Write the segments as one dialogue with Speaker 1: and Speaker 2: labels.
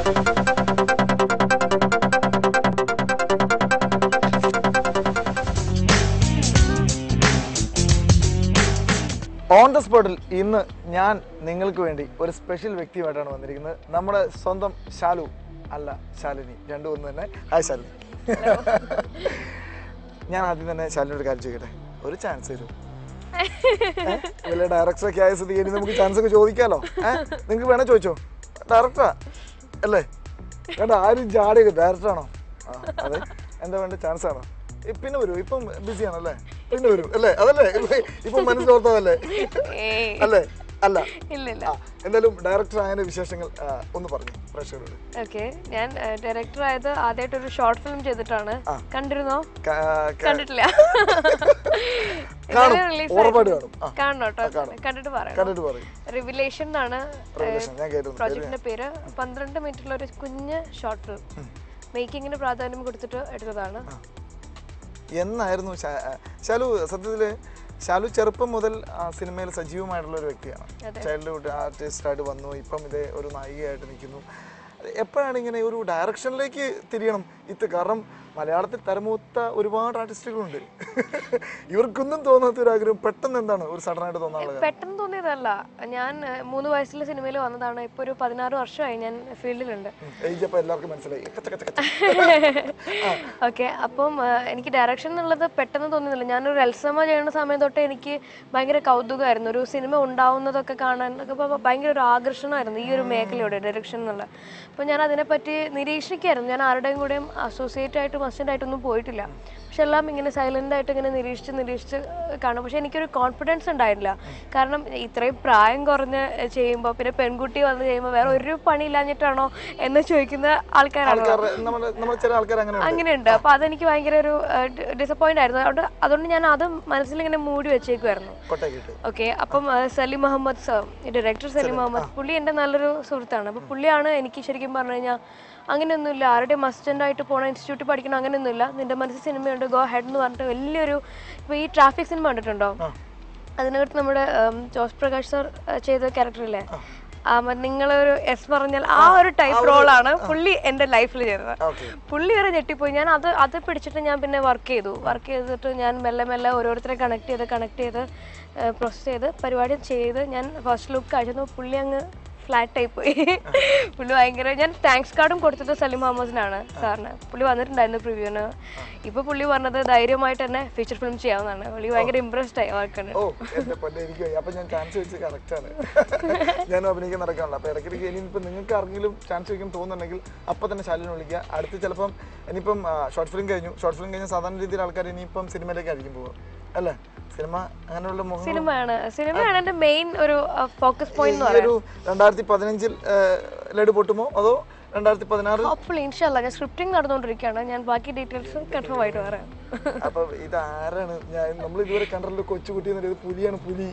Speaker 1: On the സ്പോട്ടിൽ ഇന്ന് ഞാൻ നിങ്ങൾക്ക് വേണ്ടി ഒരു സ്പെഷ്യൽ വ്യക്തിയുമായിട്ടാണ് വന്നിരിക്കുന്നത് നമ്മുടെ സ്വന്തം ശാലു അല്ല ശാലിനി രണ്ടും ഒന്ന് തന്നെ ഹായ് ശാലിനി ഞാൻ ആദ്യം തന്നെ ശാലിനോട് കാര്യം ചോദിക്കട്ടെ ഒരു ചാൻസ് തരൂ വലിയ ഡയറക്ടറൊക്കെ ആയ സ്ഥിതിക്ക് ഇനി നമുക്ക് ചാൻസ് ഒക്കെ ചോദിക്കാലോ ഏഹ് നിങ്ങൾക്ക് വേണേ ചോദിച്ചോ ഡയറക്ടറാ അല്ലേ വേണ്ട ആരും ജാടിയൊക്കെ ഡയറക്ടറാണോ ആ അതെ എന്താ വേണ്ട ചാൻസ് ആണോ ഇ- പിന്നെ വരൂ ഇപ്പം ബിസി ആണല്ലേ പിന്നെ വരൂ അല്ലേ അതല്ലേ ഇപ്പൊ- ഇപ്പം മനസ്സിലോർത്തതല്ലേ
Speaker 2: ഏയ്
Speaker 1: അല്ലേ അല്ല
Speaker 2: ഇല്ല ഇല്ല
Speaker 1: ആ എന്തായാലും ഡയറക്ടർ ആയതിന്റെ വിശേഷങ്ങൾ ആ, ഒന്ന് പറഞ്ഞു പ്രേക്ഷകരോട്
Speaker 2: ഓക്കെ ഞാൻ ഡയറക്ടർ ആയത് ആദ്യമായിട്ട് ഒരു ഷോർട്ട് ഫിലിം ചെയ്തിട്ടാണ് കണ്ടിരുന്നോ
Speaker 1: ക- ക-
Speaker 2: കണ്ടിട്ടില്ല
Speaker 1: കാണും.
Speaker 2: ഇന്നലെ release
Speaker 1: ഉറപ്പായിട്ടും
Speaker 2: ആയിരുന്നു.
Speaker 1: കാണും. ആ.
Speaker 2: കാണണം കേട്ടോ കണ്ടിട്ട് പറയാം
Speaker 1: കണ്ടിട്ട് പറയും
Speaker 2: റിവിലേഷൻ എന്നാണ്
Speaker 1: Revelation, ഞാൻ കേട്ടിരുന്നു.
Speaker 2: പ്രോജക്റ്റിന്റെ പേര് പന്ത്രണ്ട് മിനിറ്റുള്ള ഒരു കുഞ്ഞ് ഷോർട്ട് ഫിലിം മേക്കിങ്ങിന് പ്രാധാന്യം കൊടുത്തിട്ട് എടുത്തതാണ്
Speaker 1: എന്നായിരുന്നു ശാ- ആ, ശാലു സത്യത്തില് ശാലു ചെറുപ്പം മുതൽ ആ, സിനിമയിൽ സജീവമായിട്ടുള്ള ഒരു വ്യക്തിയാണ് ചൈൽഡ്ഹുഡ് ആർട്ടിസ്റ്റ് ആയിട്ട് വന്നു ഇപ്പം ഇതേ ഒരു നായികയായിട്ട് നിൽക്കുന്നു എപ്പോഴാണ് ഇങ്ങനെ ഒരു ഡയറക്ഷനിലേക്ക് തിരിയണം ഇത് കാരണം മലയാളത്തിൽ തരമൂത്ത ഒരുപാട് ആർട്ടിസ്റ്റുകളുണ്ട് ഇവർക്കൊന്നും തോന്നാത്ത ഒരു ആഗ്രഹം പെട്ടെന്ന് എന്താണ് ഒരു സഡൻ ആയിട്ട് തോന്നാനുള്ള കാരണം?
Speaker 2: പെട്ടെന്ന് തോന്നിയതല്ല ഞാൻ ഏഹ്, മൂന്ന് വയസ്സിലെ സിനിമയിൽ വന്നതാണ് ഇപ്പൊ ഒരു പതിനാറ് വർഷമായി ഞാൻ ഫീൽഡിലുണ്ട്
Speaker 1: ഉം. ഏജ് അപ്പോൾ എല്ലാവർക്കും മനസ്സിലായി കച്ച കച്ച കച്ച.
Speaker 2: ഓക്കെ അപ്പം ആ, എനിക്ക് ഡയറക്ഷൻ എന്നുള്ളത് പെട്ടെന്ന് തോന്നുന്നില്ല ഞാനൊരു എൽസമ്മ ചെയ്യുന്ന സമയം തൊട്ടേ എനിക്ക് ഭയങ്കര കൗതുകമായിരുന്നു ഒരു സിനിമ ഉണ്ടാവുന്നതൊക്കെ കാണാൻ ഒക്കെ ഇപ്പൊ ഭയങ്കര ഒരു ആകർഷണമായിരുന്നു ഈ ഒരു മേഖലയോടെ ഡയറക്ഷൻ എന്നുള്ള അപ്പോൾ ഞാൻ അതിനെപ്പറ്റി നിരീക്ഷിക്കായിരുന്നു ഞാൻ ആരുടെയും കൂടെയും അസോസിയേറ്റ് ആയിട്ടും അസിസ്റ്റൻ്റ് ആയിട്ടൊന്നും പോയിട്ടില്ല പക്ഷെ എല്ലാം ഇങ്ങനെ സൈലൻ്റ് ആയിട്ട് ഇങ്ങനെ നിരീക്ഷിച്ച് നിരീക്ഷിച്ച് കാണും പക്ഷെ എനിക്കൊരു കോൺഫിഡൻസ് ഉണ്ടായിട്ടില്ല കാരണം ഇത്രയും പ്രായം കുറഞ്ഞ് ചെയ്യുമ്പോൾ പിന്നെ പെൺകുട്ടി വന്ന് ചെയ്യുമ്പോൾ വേറെ ഒരു പണി ഇല്ലാഞ്ഞിട്ടാണോ എന്ന് ചോദിക്കുന്ന ആൾക്കാരാണ്
Speaker 1: ആൾക്കാരുടെ നമ്മുടെ നമ്മുടെ ചില ആൾക്കാർ അങ്ങനെ ഉണ്ട്.
Speaker 2: അങ്ങനെയുണ്ട് അപ്പൊ അതെനിക്ക് ഭയങ്കര ഒരു ഡിസപ്പോയിന്റ് ആയിരുന്നു അതുകൊണ്ട് അതുകൊണ്ട് ഞാൻ അത് മനസ്സിൽ ഇങ്ങനെ മൂടി വെച്ചേക്കുമായിരുന്നു
Speaker 1: കൊട്ടയൊക്കെ ഇട്ട്
Speaker 2: ഓക്കെ അപ്പം ആ, സലീം മുഹമ്മദ് സർ ഡയറക്ടർ സലീം മുഹമ്മദ് പുള്ളി എൻ്റെ നല്ലൊരു സുഹൃത്താണ് അപ്പോൾ പുള്ളിയാണ് എനിക്ക് ശരിക്കും പറഞ്ഞു കഴിഞ്ഞാൽ അങ്ങനെയൊന്നുമില്ല ആരുടെ മസ്റ്റൻ്റ് ആയിട്ട് പോകണ ഇൻസ്റ്റിറ്റ്യൂട്ടിൽ പഠിക്കണം അങ്ങനെയൊന്നുമില്ല നിന്റെ മനസ്സിൽ സിനിമയുണ്ട് ഗോ ഹെഡ് എന്ന് പറഞ്ഞിട്ട് വലിയൊരു ഇപ്പോൾ ഈ ട്രാഫിക് സിനിമ കണ്ടിട്ടുണ്ടോ
Speaker 1: ആ.
Speaker 2: അതിനകത്ത് നമ്മുടെ ഉം, ജോസ് പ്രകാശ് സർ ചെയ്ത ക്യാരക്ടറില്ലേ ആ നിങ്ങളൊരു എസ് പറഞ്ഞാൽ ആ ഒരു ടൈപ്പ് റോളാണ് പുള്ളി എൻ്റെ ലൈഫിൽ ചെയ്തത്
Speaker 1: ഓക്കെ
Speaker 2: പുള്ളി വരെ ഞെട്ടിപ്പോയി ഞാൻ അത് അത് പിടിച്ചിട്ട് ഞാൻ പിന്നെ വർക്ക് ചെയ്തു വർക്ക് ചെയ്തിട്ട് ഞാൻ മെല്ലെ മെല്ലെ ഓരോരുത്തരെ കണക്ട് ചെയ്ത് കണക്ട് ചെയ്ത് പ്രോസസ് ചെയ്ത് പരിപാടി ചെയ്ത് ഞാൻ ഫസ്റ്റ് ലുക്ക് അയച്ചു പുള്ളി അങ്ങ് ഫ്ലാറ്റ് ആയി പോയി പുള്ളി ഭയങ്കര ഞാൻ താങ്ക്സ് കാർഡും കൊടുത്തത് സലീം മുഹമ്മദിനാണ് സാറിന് പുള്ളി വന്നിട്ടുണ്ടായിരുന്നു പ്രിവ്യൂന് ഇപ്പൊ പുള്ളി പറഞ്ഞത് ധൈര്യമായിട്ട് തന്നെ ഫീച്ചർ ഫിലിം ചെയ്യാവുന്നതാണ് പുള്ളി ഭയങ്കര ഇമ്പ്രസ്ഡ് ആയി വർക്ക്
Speaker 1: ഓ എന്റെ പൊന്നെ എനിക്ക് വയ്യ. അപ്പൊ ഞാൻ ചാൻസ് വെച്ച് കറക്റ്റ് ആണ് ഞാൻ അഭിനയിക്കാൻ നടക്കാനുള്ള അപ്പൊ ഇടയ്ക്കിടയ്ക്ക് ഇനിയിപ്പോ നിങ്ങൾക്ക് ആർക്കെങ്കിലും ചാൻസ് വെക്കാൻ തോന്നുന്നുണ്ടെങ്കിൽ അപ്പൊ തന്നെ ശാലിനെ വിളിക്കുക അടുത്ത് ചിലപ്പം ഇനിയിപ്പം ഷോർട്ട് ഫിലിം കഴിഞ്ഞു ഷോർട്ട് ഫിലിം കഴിഞ്ഞ സാധാരണ രീതിയിൽ ആൾക്കാർ ഇനിയിപ്പം സിനിമയിലേക്ക് ആയിരിക്കും പോകുക അല്ലേ സിനിമ അങ്ങനെയുള്ള മുഖം
Speaker 2: സിനിമയാണ് സിനിമയാണ് എന്റെ മെയിൻ ഒരു ഫോക്കസ് പോയിന്റ് എന്ന്
Speaker 1: ഈ ഒരു രണ്ടായിരത്തി പതിനഞ്ചിൽ ലഡു പൊട്ടുമോ അതോ രണ്ടായിരത്തി പതിനാറിൽ
Speaker 2: ഹോപ്പ്ഫുള്ളി ഇൻഷല്ല ഞാൻ സ്ക്രിപ്റ്റിംഗ് നടന്നുകൊണ്ടിരിക്കുകയാണ് ഞാൻ ബാക്കി ഡീറ്റെയിൽസ് കൺഫേം ആയിട്ട് പറയാം
Speaker 1: അപ്പൊ ഇത് ആരാണ് ഞാൻ നമ്മൾ ഇതുവരെ കണ്ടല്ലോ കൊച്ചുകുട്ടി എന്ന് പറയുന്നത് പുലിയാണ് പുലി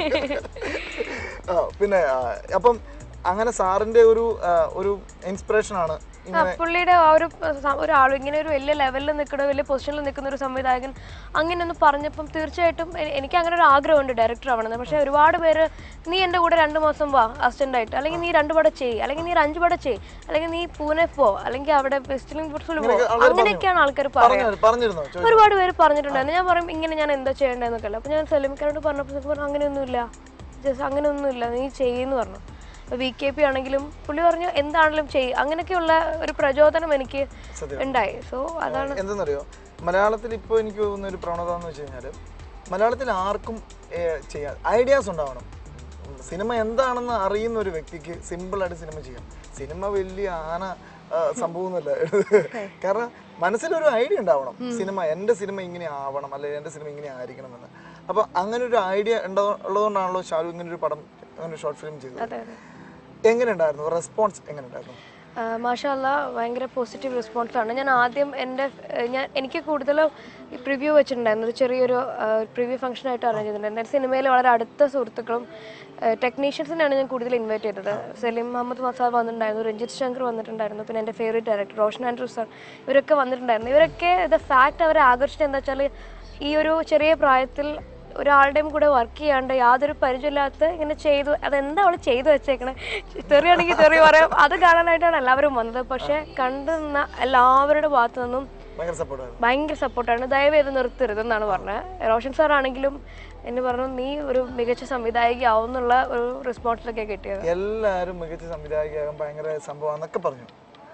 Speaker 1: ആ, പിന്നെ ആ, അപ്പം അങ്ങനെ സാറിന്റെ ഒരു ആ, ഒരു ഇൻസ്പിറേഷൻ ആണ്
Speaker 2: ആ,
Speaker 1: ഇങ്ങനെ
Speaker 2: പുള്ളിയുടെ ആ ഒരു സ- ഒരാൾ ഇങ്ങനെ ഒരു വലിയ ലെവലിൽ നിൽക്കുന്ന വലിയ പൊസിഷനിൽ നിൽക്കുന്ന ഒരു സംവിധായകൻ അങ്ങനെ ഒന്ന് പറഞ്ഞപ്പം തീർച്ചയായിട്ടും എ- എനിക്ക് അങ്ങനെ ഒരു ആഗ്രഹമുണ്ട് ഡയറക്ടർ ആവണമെന്ന് പക്ഷെ ഒരുപാട് പേര് നീ എൻ്റെ കൂടെ രണ്ട് മാസം വാ അസിസ്റ്റന്റ് ആയിട്ട് അല്ലെങ്കിൽ നീ രണ്ട് പടം ചെയ്യ് അല്ലെങ്കിൽ നീ ഒരു അഞ്ച് പടം ചെയ്യ് അല്ലെങ്കിൽ നീ പൂനെ പോ അല്ലെങ്കിൽ അവിടെ വെസ്റ്റിലിംഗ് ഫുഡ്സിൽ പോ
Speaker 1: ആൾക്കാര്
Speaker 2: അങ്ങനെയൊക്കെയാണ് ആൾക്കാർ പറയുക
Speaker 1: പറഞ്ഞു പറഞ്ഞിരുന്നോ ചോ-
Speaker 2: ഒരുപാട് പേര് പറഞ്ഞിട്ടുണ്ടായിരുന്നു ഞാൻ പറയും ഇങ്ങനെ ഞാൻ എന്താ ചെയ്യേണ്ടതെന്നൊക്കെ അല്ല അപ്പോൾ ഞാൻ സലീമിക്കാരോട് പറഞ്ഞപ്പോൾ സലീം പറഞ്ഞു അങ്ങനെയൊന്നുമില്ല ജസ്റ്റ് അങ്ങനെയൊന്നുമില്ല നീ ചെയ്യുന്നു പറഞ്ഞു വി കെ പി ആണെങ്കിലും പുള്ളി പറഞ്ഞു എന്താണെങ്കിലും ചെയ്യ് അങ്ങനെയൊക്കെയുള്ള ഒരു പ്രചോദനം എനിക്ക്
Speaker 1: സത്യം.
Speaker 2: ഉണ്ടായി സോ അതാണ്
Speaker 1: എന്തെന്നറിയോ മലയാളത്തിൽ ഇപ്പോൾ എനിക്ക് തോന്നുന്ന ഒരു പ്രവണത എന്ന് വെച്ച് കഴിഞ്ഞാൽ മലയാളത്തിൽ ആർക്കും ഏർ, ചെയ്യാം ഐഡിയാസ് ഉണ്ടാവണം ഉം, സിനിമ എന്താണെന്ന് അറിയുന്ന ഒരു വ്യക്തിക്ക് സിമ്പിളായിട്ട് സിനിമ ചെയ്യാം സിനിമ വലിയ ആന ആ, സംഭവമൊന്നുമല്ല കാരണം മനസ്സിലൊരു ഐഡിയ ഉണ്ടാവണം സിനിമ എൻ്റെ സിനിമ ഇങ്ങനെ ആവണം അല്ലെങ്കിൽ എൻ്റെ സിനിമ ഇങ്ങനെ ആയിരിക്കണം എന്ന് അപ്പോൾ അങ്ങനെ ഒരു ഐഡിയ ഉണ്ടോ ഉള്ളതുകൊണ്ടാണല്ലോ ഷാരു ഇങ്ങനെ ഒരു പടം അങ്ങനെ ഒരു ഷോർട്ട് ഫിലിം ചെയ്തത്
Speaker 2: അതെ അതെ
Speaker 1: എങ്ങനെ ഉണ്ടായിരുന്നു റെസ്പോൺസ് എങ്ങനെ ഉണ്ടായിരുന്നു
Speaker 2: മാഷല്ല ഭയങ്കര പോസിറ്റീവ് റെസ്പോൺസ് ആണ് ഞാൻ ആദ്യം എൻ്റെ ഏഹ്, ഞാൻ എനിക്ക് കൂടുതലും പ്രിവ്യൂ വെച്ചിട്ടുണ്ടായിരുന്നു ഒരു ചെറിയൊരു പ്രിവ്യൂ ഫംഗ്ഷൻ ആയിട്ട് അറേഞ്ച് ചെയ്തിട്ടുണ്ടായിരുന്നു എൻ്റെ സിനിമയിൽ വളരെ അടുത്ത സുഹൃത്തുക്കളും ടെക്നീഷ്യൻസിനെയാണ് ഞാൻ കൂടുതൽ ഇൻവൈറ്റ് ചെയ്തത് സലീം മുഹമ്മദ് മസാദ് വന്നിട്ടുണ്ടായിരുന്നു രഞ്ജിത്ത് ശങ്കർ വന്നിട്ടുണ്ടായിരുന്നു പിന്നെ എൻ്റെ favourite director Roshan Andrews sir ഇവരൊക്കെ വന്നിട്ടുണ്ടായിരുന്നു ഇവരൊക്കെ ദ ഫാക്ട് അവരെ ആകർഷിച്ചത് എന്താ വെച്ചാൽ ഈ ഒരു ചെറിയ പ്രായത്തിൽ ഒരാളുടെയും കൂടെ വർക്ക് ചെയ്യാണ്ട് യാതൊരു പരിചയമില്ലാത്ത ഇങ്ങനെ ചെയ്തു അതെന്താ അവള് ചെയ്തു വെച്ചേക്കണേ തെറിയാണെങ്കിൽ തെറി പറയാം അത് കാണാനായിട്ടാണ് എല്ലാവരും വന്നത് പക്ഷെ കണ്ടു നിന്ന എല്ലാവരുടെ ഭാഗത്തു നിന്നും
Speaker 1: ഭയങ്കര സപ്പോർട്ടായിരുന്നു
Speaker 2: ഭയങ്കര സപ്പോർട്ടാണ് ദയവേത് നിർത്തരുതെന്നാണ് പറഞ്ഞത് റോഷൻ സാർ ആണെങ്കിലും എന്നെ പറഞ്ഞു നീ ഒരു മികച്ച സംവിധായകയാവും എന്നുള്ള ഒരു റെസ്പോൺസിലൊക്കെ കിട്ടിയത്
Speaker 1: എല്ലാവരും മികച്ച സംവിധായകയാകാൻ ഭയങ്കര സംഭവമാണെന്നൊക്കെ പറഞ്ഞു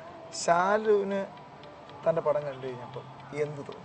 Speaker 1: ഷാലുവിന് തൻ്റെ പടം കണ്ടു കഴിഞ്ഞപ്പോൾ എന്ത് തോന്നി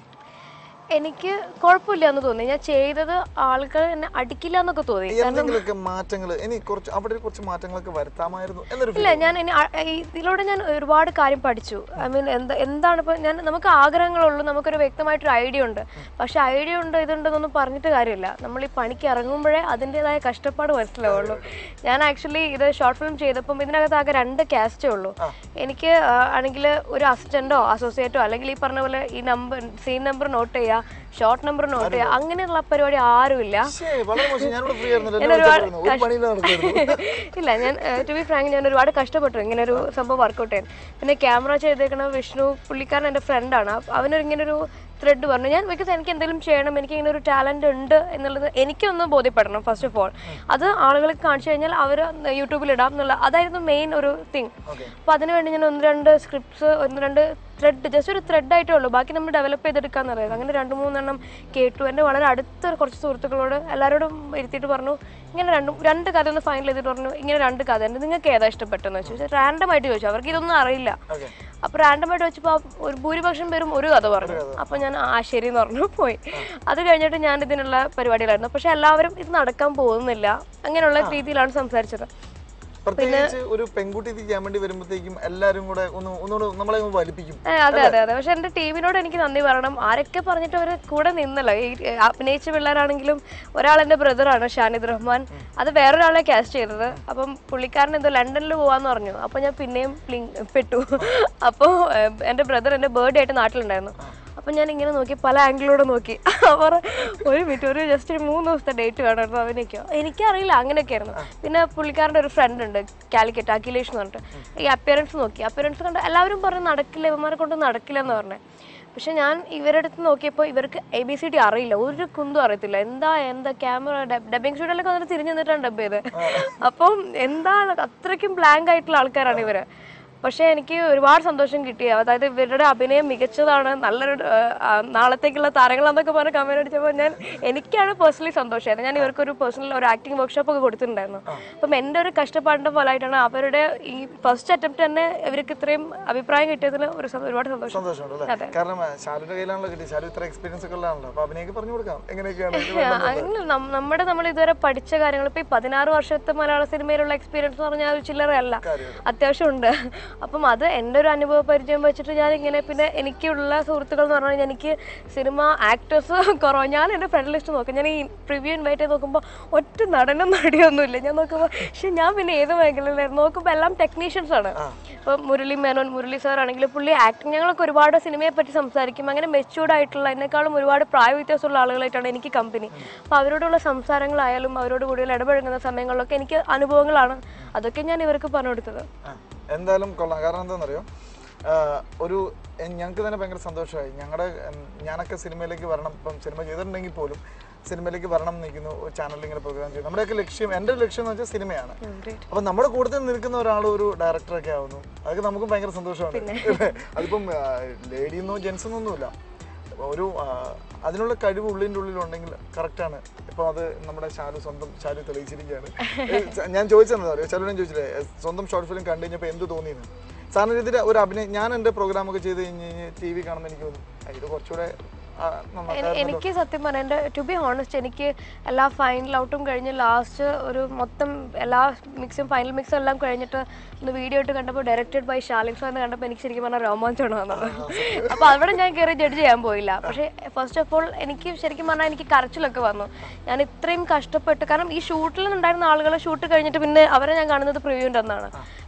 Speaker 2: എനിക്ക് കുഴപ്പമില്ല എന്ന് തോന്നി ഞാൻ ചെയ്തത് ആളുകൾ എന്നെ അടിക്കില്ല എന്നൊക്കെ തോന്നി
Speaker 1: എന്തെങ്കിലുമൊക്കെ മാറ്റങ്ങൾ ഇനി കുറച്ച് അവിടെ കുറച്ച് മാറ്റങ്ങളൊക്കെ വരുത്താമായിരുന്നു എന്നൊരു
Speaker 2: ഇല്ല ഞാൻ ഇനി അ- ഈ ഇതിലൂടെ ഞാൻ ഒരുപാട് കാര്യം പഠിച്ചു ഐ മീൻ എന്താ എന്താണ് ഇപ്പൊ ഞാൻ നമുക്ക് ആഗ്രഹങ്ങളുള്ളൂ നമുക്കൊരു വ്യക്തമായിട്ടൊരു ഐഡിയ ഉണ്ട് പക്ഷെ ഐഡിയ ഉണ്ട് ഇതുണ്ടെന്നൊന്നും പറഞ്ഞിട്ട് കാര്യമില്ല നമ്മൾ ഈ പണിക്ക് ഇറങ്ങുമ്പോഴേ അതിൻ്റെതായ കഷ്ടപ്പാട് മനസ്സിലാവുള്ളൂ ഞാൻ ആക്ച്വലി ഇത് ഷോർട്ട് ഫിലിം ചെയ്തപ്പം ഇതിനകത്ത് ആകെ രണ്ട് കാസ്റ്റേ ഉള്ളൂ എനിക്ക് ആണെങ്കിൽ ഒരു അസിസ്റ്റന്റോ അസോസിയേറ്റോ അല്ലെങ്കിൽ ഈ പറഞ്ഞ പോലെ ഈ നമ്പർ സീൻ നമ്പർ നോട്ട് ചെയ്യുക ഷോർട്ട് നമ്പർ നോട്ട് ചെയ്യുക അങ്ങനെയുള്ള പരിപാടി ആരുമില്ല
Speaker 1: ശ്ശേ, വളരെ മോശം ഞാനിവിടെ ഫ്രീ ആയിരുന്നല്ലോ
Speaker 2: ഞാൻ
Speaker 1: എന്നെ
Speaker 2: ഒരുപാട്
Speaker 1: വിളിച്ചായിരുന്നു. ഒരു പണിയില്ല നടക്കുമായിരുന്നു
Speaker 2: ഇല്ല ഞാൻ ടു ബി ഫ്രാങ്ക് ഞാൻ ഒരുപാട് കഷ്ടപ്പെട്ടു ഇങ്ങനെ ഒരു സംഭവം വർക്കൗട്ട് ചെയ്യാൻ പിന്നെ ക്യാമറ ചെയ്തേക്കണ വിഷ്ണു പുള്ളിക്കാരൻ എൻ്റെ ഫ്രണ്ടാണ് അവനൊരു ഇങ്ങനെ ഒരു ത്രെഡ് പറഞ്ഞു ഞാൻ ബിക്കോസ് എനിക്ക് എന്തെങ്കിലും ചെയ്യണം എനിക്ക് ഇങ്ങനെ ഒരു ടാലന്റ് ഉണ്ട് എന്നുള്ളത് എനിക്കൊന്ന് ബോധ്യപ്പെടണം ഫസ്റ്റ് ഓഫ് ഓൾ അത് ആളുകൾക്ക് കാണിച്ചു കഴിഞ്ഞാൽ അവർ യൂട്യൂബിൽ ഇടാം എന്നുള്ള അതായിരുന്നു മെയിൻ ഒരു തിങ്
Speaker 1: ഓക്കെ
Speaker 2: അപ്പോൾ അതിനുവേണ്ടി ഞാൻ ഒന്ന് രണ്ട് സ്ക്രിപ്റ്റ്സ് ഒന്ന് രണ്ട് ത്രെഡ് ജസ്റ്റ് ഒരു ത്രെഡ് ആയിട്ടേ ഉള്ളൂ ബാക്കി നമ്മൾ ഡെവലപ്പ് ചെയ്തെടുക്കാന്ന് പറയുന്നത് അങ്ങനെ രണ്ട് മൂന്നെണ്ണം കേട്ടു എൻ്റെ വളരെ അടുത്ത കുറച്ച് സുഹൃത്തുക്കളോട് എല്ലാവരോടും ഇരുത്തിയിട്ട് പറഞ്ഞു ഇങ്ങനെ രണ്ട് രണ്ട് കഥ ഒന്ന് ഫൈനൽ ചെയ്തിട്ട് പറഞ്ഞു ഇങ്ങനെ രണ്ട് കഥ ഉണ്ട് നിങ്ങൾക്ക് ഏതാ ഇഷ്ടപ്പെട്ടെന്ന് വെച്ചു റാൻഡം ആയിട്ട് ചോദിച്ചു അവർക്ക് ഇതൊന്നും അറിയില്ല
Speaker 1: ഓക്കെ
Speaker 2: അപ്പൊ റാൻഡം ആയിട്ട് വെച്ചപ്പോൾ ഒരു ഭൂരിപക്ഷം പേരും ഒരു കഥ പറഞ്ഞു അപ്പൊ ഞാൻ ആ ശരി എന്ന് പറഞ്ഞു പോയി അത് കഴിഞ്ഞിട്ട് ഞാൻ ഇതിനുള്ള പരിപാടികളായിരുന്നു പക്ഷെ എല്ലാവരും ഇത് നടക്കാൻ പോകുന്നില്ല അങ്ങനെയുള്ള രീതിയിലാണ് സംസാരിച്ചത്
Speaker 1: പ്രത്യേകിച്ച് ഒരു പെൺകുട്ടി ഇത് ചെയ്യാൻ വേണ്ടി വരുമ്പോഴത്തേക്കും എല്ലാരും കൂടെ ഒന്ന് ഒന്നുകൂടെ നമ്മളെ ഒന്ന് വലിപ്പിക്കും
Speaker 2: ഏ, അതെ അതെ അതെ പക്ഷെ എന്റെ ടീമിനോട് എനിക്ക് നന്ദി പറയണം ആരൊക്കെ പറഞ്ഞിട്ട് അവര് കൂടെ നിന്നല്ലോ ഈ ഏ, അഭിനയിച്ച പിള്ളേരാണെങ്കിലും ഒരാൾ എന്റെ ബ്രദറാണ് ഷാനിദ് റഹ്മാൻ അത് വേറൊരാളെ കാസ്റ്റ് ചെയ്തത് അപ്പം പുള്ളിക്കാരൻ എന്തോ ലണ്ടനിൽ പോവാന്ന് പറഞ്ഞു അപ്പൊ ഞാൻ പിന്നെയും പ്ലിങ് പെട്ടു അപ്പോൾ എന്റെ ബ്രദർ എന്റെ ബർത്ത്ഡേ ആയിട്ട് നാട്ടിലുണ്ടായിരുന്നു അപ്പൊ ഞാൻ ഇങ്ങനെ നോക്കി പല ആംഗിളിലൂടെ നോക്കി അവർ ഒരു മിനിറ്റ് ഒരു ജസ്റ്റ് ഒരു മൂന്ന് ദിവസത്തെ ഡേറ്റ് വേണമായിരുന്നു അഭിനയിക്കോ എനിക്കറിയില്ല അങ്ങനെയൊക്കെ ആയിരുന്നു പിന്നെ പുള്ളിക്കാരൻ്റെ ഒരു ഫ്രണ്ട് ഉണ്ട് കാലിക്കറ്റ് അഖിലേഷ് എന്ന് പറഞ്ഞിട്ട് ഈ അപ്പിയറൻസ് നോക്കി അപ്പിയറൻസ് കണ്ട് എല്ലാവരും പറഞ്ഞു നടക്കില്ല ഇവന്മാരെ കൊണ്ട് നടക്കില്ല എന്ന് പറഞ്ഞു പക്ഷെ ഞാൻ ഇവരുടെ അടുത്ത് നോക്കിയപ്പോൾ ഇവർക്ക് എ ബി സി ഡി അറിയില്ല ഒരു കുന്തും അറിയത്തില്ല എന്താ എന്താ ക്യാമറ ഡബിങ് സ്റ്റുഡിയോയിലൊക്കെ വന്നിട്ട് തിരിഞ്ഞു നിന്നിട്ടാണ് ഡബ് ചെയ്ത് അപ്പം എന്താണ് അത്രയ്ക്കും ബ്ലാങ്ക് ആയിട്ടുള്ള ആൾക്കാരാണ് ഇവര് പക്ഷേ എനിക്ക് ഒരുപാട് സന്തോഷം കിട്ടി അതായത് ഇവരുടെ അഭിനയം മികച്ചതാണ് നല്ലൊരു ആ, ആ, നാളത്തേക്കുള്ള താരങ്ങളാന്നൊക്കെ പറഞ്ഞ് കമന്റ് അടിച്ചപ്പോൾ ഞാൻ എനിക്കാണ് പേഴ്സണലി സന്തോഷമായത് ഞാൻ ഇവർക്കൊരു പേഴ്സണൽ ഒരു ആക്ടിംഗ് വർക്ക്ഷോപ്പ് ഒക്കെ കൊടുത്തിട്ടുണ്ടായിരുന്നു അപ്പം എൻ്റെ ഒരു കഷ്ടപ്പാടിൻ്റെ ഫലമായിട്ടാണ് അവരുടെ ഈ ഫസ്റ്റ് അറ്റംപ്റ്റ് തന്നെ ഇവർക്ക് ഇത്രയും അഭിപ്രായം കിട്ടിയതിൽ ഒരു സ- ഒരുപാട് സന്തോഷം
Speaker 1: സന്തോഷമുണ്ട്
Speaker 2: അതെ.
Speaker 1: അല്ലേ കാരണം ആ, ഷാലുവിന്റെ കയ്യിലാണല്ലോ കിട്ടി ഷാലു ഇത്ര എക്സ്പീരിയൻസ് ഒക്കെ ഉള്ളതാണല്ലോ അപ്പൊ അഭിനയൊക്കെ പറഞ്ഞു കൊടുക്കാം എങ്ങനെയൊക്കെയാണ് ഇത് വേണ്ടത്?
Speaker 2: അങ്ങനെ നം- നമ്മുടെ നമ്മൾ ഇതുവരെ പഠിച്ച കാര്യങ്ങൾ ഇപ്പൊ ഈ പതിനാറ് വർഷത്തെ മലയാള സിനിമയിലുള്ള എക്സ്പീരിയൻസ് എന്ന് പറഞ്ഞാൽ ഒരു ചില്ലറയല്ല
Speaker 1: കാര്യമാണ്.
Speaker 2: അത്യാവശ്യം ഉണ്ട് അപ്പം അത് എൻ്റെ ഒരു അനുഭവ പരിചയം വെച്ചിട്ട് ഞാൻ ഇങ്ങനെ പിന്നെ എനിക്കുള്ള സുഹൃത്തുക്കൾ എന്ന് പറഞ്ഞാൽ എനിക്ക് സിനിമ ആക്ടേഴ്സ് കുറവ് ഞാൻ എൻ്റെ ഫ്രണ്ട് ലിസ്റ്റ് നോക്കാം ഞാൻ ഈ പ്രിവ്യൂ ഇൻവൈറ്റ് ചെയ്ത് നോക്കുമ്പോൾ ഒറ്റ നടനും നടിയൊന്നുമില്ല ഞാൻ നോക്കുമ്പോൾ പക്ഷെ ഞാൻ പിന്നെ ഏത് മേഖലയിലായിരുന്നു നോക്കുമ്പോൾ എല്ലാം ടെക്നീഷ്യൻസ് ആണ് ഇപ്പം മുരളി മേനോൻ മുരളി സാർ ആണെങ്കിൽ പുള്ളി ആക്ടിങ് ഞങ്ങളൊക്കെ ഒരുപാട് സിനിമയെ പറ്റി സംസാരിക്കും അങ്ങനെ മെച്യൂർഡ് ആയിട്ടുള്ള എന്നെക്കാളും ഒരുപാട് പ്രായ വ്യത്യാസമുള്ള ആളുകളായിട്ടാണ് എനിക്ക് കമ്പനി അപ്പോൾ അവരോടുള്ള സംസാരങ്ങളായാലും അവരോട് കൂടുതൽ ഇടപഴകുന്ന സമയങ്ങളിലൊക്കെ എനിക്ക് അനുഭവങ്ങളാണ് അതൊക്കെ ഞാൻ ഇവർക്ക് പറഞ്ഞു കൊടുത്തത്
Speaker 1: ആ, എന്തായാലും കൊള്ളാം കാരണം എന്താണെന്നറിയോ ആ, ഒരു ഞങ്ങൾക്ക് തന്നെ ഭയങ്കര സന്തോഷമായി ഞങ്ങളുടെ ഞാനൊക്കെ സിനിമയിലേക്ക് വരണം ഇപ്പം സിനിമ ചെയ്തിട്ടുണ്ടെങ്കിൽ പോലും സിനിമയിലേക്ക് വരണം എന്ന് നിൽക്കുന്നു ഒരു ചാനലിൽ ഇങ്ങനെ പ്രോഗ്രാം ചെയ്യും നമ്മുടെയൊക്കെ ലക്ഷ്യം എൻ്റെ ലക്ഷ്യം എന്ന് വെച്ചാൽ സിനിമയാണ് അപ്പം നമ്മുടെ കൂട്ടത്തിൽ നിൽക്കുന്ന ഒരാൾ ഒരു ഡയറക്ടറൊക്കെ ആവുന്നു അതൊക്കെ നമുക്കും ഭയങ്കര സന്തോഷമാണ് അല്ലേ? അതിപ്പം ലേഡിന്നോ ജെൻസെന്നൊന്നുമില്ല ഒരു ആ, അതിനുള്ള കഴിവ് ഉള്ളിൻ്റെ ഉള്ളിലുണ്ടെങ്കിൽ കറക്റ്റാണ് ഇപ്പം അത് നമ്മുടെ ഷാലു സ്വന്തം ഷാലു തെളിയിച്ചിരിക്കുകയാണ് ഏ, ച- ഞാൻ ചോദിച്ചെന്താ അറിയോ ഷാലുവിനെ ചോദിച്ചില്ലേ ഏ, സ്വന്തം ഷോർട്ട് ഫിലിം കണ്ടു കഴിഞ്ഞപ്പോൾ എന്ത് തോന്നിയെന്ന് സാറിന് ഇതിൽ ഒരു അഭിനയം ഞാൻ എൻ്റെ പ്രോഗ്രാമൊക്കെ ചെയ്ത് കഴിഞ്ഞ് കഴിഞ്ഞ് ടി വി കാണുമ്പോൾ എനിക്ക് തോന്നും "ആ, ഇത് കുറച്ചുകൂടെ ആ, നന്നാക്കാമായിരുന്നല്ലോ."
Speaker 2: എനി- എനിക്ക് സത്യം പറഞ്ഞാൽ എൻ്റെ ടു ബി ഹോണസ്റ്റ് എനിക്ക് എല്ലാ ഫൈനൽ ഔട്ടും കഴിഞ്ഞ് ലാസ്റ്റ് ഒരു മൊത്തം എല്ലാ മിക്സും ഫൈനൽ മിക്സും എല്ലാം കഴിഞ്ഞിട്ട് ഒന്ന് വീഡിയോ ഇട്ട് കണ്ടപ്പോൾ ഡയറക്റ്റഡ് ബൈ ഷാലിൻ സാർ എന്ന് കണ്ടപ്പോൾ എനിക്ക് ശരിക്കും പറഞ്ഞാൽ രോമാഞ്ചമാണ് വന്നത് അപ്പോൾ അവിടെ ഞാൻ കയറി ജഡ്ജ് ചെയ്യാൻ പോയില്ല പക്ഷേ ഫസ്റ്റ് ഓഫ് ഓൾ എനിക്ക് ശരിക്കും പറഞ്ഞാൽ എനിക്ക് കരച്ചിലൊക്കെ വന്നു ഞാൻ ഇത്രയും കഷ്ടപ്പെട്ട് കാരണം ഈ ഷൂട്ടിൽ ഉണ്ടായിരുന്ന ആളുകൾ ഷൂട്ട് കഴിഞ്ഞിട്ട് പിന്നെ അവരെ ഞാൻ കാണുന്നത് പ്രിവ്യൂൻ്റെ അന്നാണ്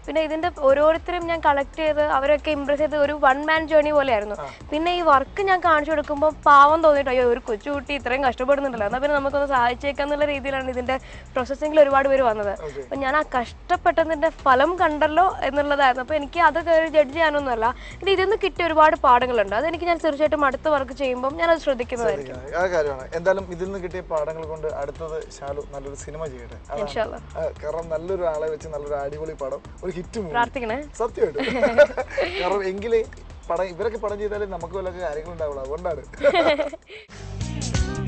Speaker 2: പിന്നെ ഇതിന്റെ ഓരോരുത്തരും ഞാൻ കളക്ട് ചെയ്ത് അവരൊക്കെ ഇംപ്രസ് ചെയ്ത് ഒരു വൺ മാൻ ജേണി പോലെയായിരുന്നു പിന്നെ ഈ വർക്ക് ഞാൻ കാണിച്ചു കൊടുക്കുമ്പോൾ പാവം തോന്നിയിട്ട് അയ്യോ ഒരു കൊച്ചുകുട്ടി ഇത്രയും കഷ്ടപ്പെടുന്നുണ്ടല്ലോ എന്നാൽ പിന്നെ നമുക്കൊന്ന് സഹായിച്ചേക്കാന്നുള്ള രീതിയിലാണ് ഇതിന്റെ പ്രോസസ്സിംഗിൽ ഒരുപാട് പേര് വന്നത് അപ്പൊ ഞാൻ ആ കഷ്ടപ്പെട്ടതിന്റെ ഫലം കണ്ടല്ലോ എന്നുള്ളതായിരുന്നു അപ്പൊ എനിക്ക് അത് കയറി ജഡ്ജ് ചെയ്യാനൊന്നുമല്ല ഇത് ഇതിൽ നിന്ന് കിട്ടിയ ഒരുപാട് പാഠങ്ങളുണ്ട് അതെനിക്ക് ഞാൻ തീർച്ചയായിട്ടും അടുത്ത വർക്ക് ചെയ്യുമ്പോൾ ഞാൻ അത് ശ്രദ്ധിക്കുന്നതായിരിക്കും
Speaker 1: ആ കാര്യമാണ് എന്തായാലും ഇതിൽ നിന്ന് കിട്ടിയ പാഠങ്ങൾ കൊണ്ട് അടുത്തത് ശാലു നല്ലൊരു സിനിമ ചെയ്യട്ടെ അതാണ്.
Speaker 2: ഇൻഷാല്ലാ.
Speaker 1: ആ, കാരണം നല്ലൊരു ആളെ വെച്ച് നല്ലൊരു അടിപൊളി പടം ഒരു ഹിറ്റ് മൂവി
Speaker 2: പ്രാർത്ഥിക്കണേ
Speaker 1: സത്യമായിട്ട് കാരണം എങ്കിലേ പടം ഇവരൊക്കെ പടം ചെയ്താലേ നമുക്ക് വല്ല കാര്യങ്ങളുണ്ടാവുള്ളൂ അതുകൊണ്ടാണ്